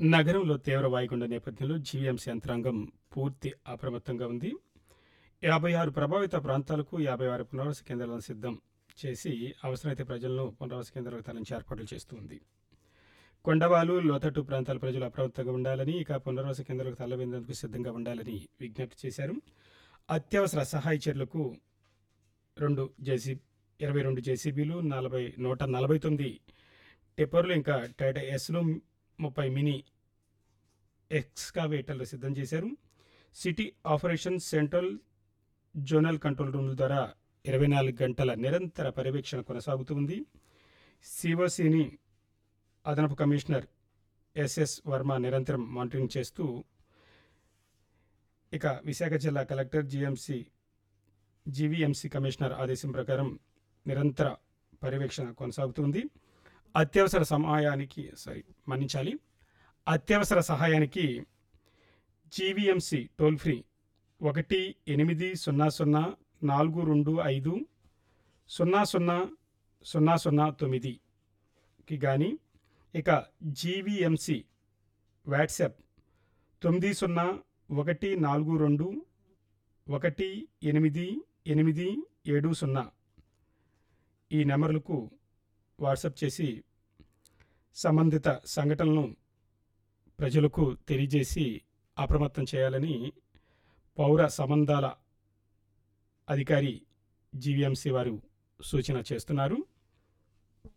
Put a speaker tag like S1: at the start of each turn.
S1: నగరంలో తీవ్ర వాయుగుండ నేపథ్యంలో జీవీఎంసీ యంత్రాంగం పూర్తి అప్రమత్తంగా ఉంది యాభై ఆరు ప్రభావిత ప్రాంతాలకు యాభై ఆరు పునరావాస కేంద్రాలను సిద్ధం చేసి అవసరమైతే ప్రజలను పునరావాస కేంద్రాలకు తరలించి ఏర్పాట్లు చేస్తుంది కొండవాలు లోతట్టు ప్రాంతాల ప్రజలు అప్రమత్తంగా ఉండాలని ఇక పునరావాస కేంద్రాలకు తరలిందేందుకు సిద్ధంగా ఉండాలని విజ్ఞప్తి చేశారు అత్యవసర సహాయ చర్యలకు రెండు జేసీ ఇరవై రెండు జేసీబీలు నలభై నూట నలభై తొమ్మిది టిప్పర్లు ఇంకా టాటా ఎస్లు ముప్పై మినీ ఎక్స్కావేటర్లు సిద్ధం చేశారు city operation central zonal control రూమ్ల ద్వారా ఇరవై నాలుగు గంటల నిరంతర పర్యవేక్షణ కొనసాగుతుంది సిఓసిని అదనపు కమిషనర్ ఎస్ఎస్ వర్మ నిరంతరం మానిటరింగ్ చేస్తూ ఇక విశాఖ జిల్లా కలెక్టర్ జిఎంసి జీవీఎంసీ కమిషనర్ ఆదేశం ప్రకారం నిరంతర పర్యవేక్షణ కొనసాగుతుంది అత్యవసర సమయానికి సారీ మన్నించాలి అత్యవసర సహాయానికి జీవీఎంసీ టోల్ ఫ్రీ ఒకటి ఎనిమిది సున్నా సున్నా నాలుగు రెండు ఐదు సున్నా సున్నా సున్నా సున్నా తొమ్మిదికి కానీ ఇక జీవీఎంసీ వాట్సాప్ తొమ్మిది సున్నా ఒకటి నాలుగు రెండు ఒకటి ఎనిమిది ఎనిమిది ఏడు సున్నా ఈ నెంబర్లకు వాట్సాప్ చేసి సంబంధిత సంఘటనలను ప్రజలకు తెలియజేసి అప్రమత్తం చేయాలని పౌర సంబంధాల అధికారి జీవీఎంసీ వారు సూచన చేస్తున్నారు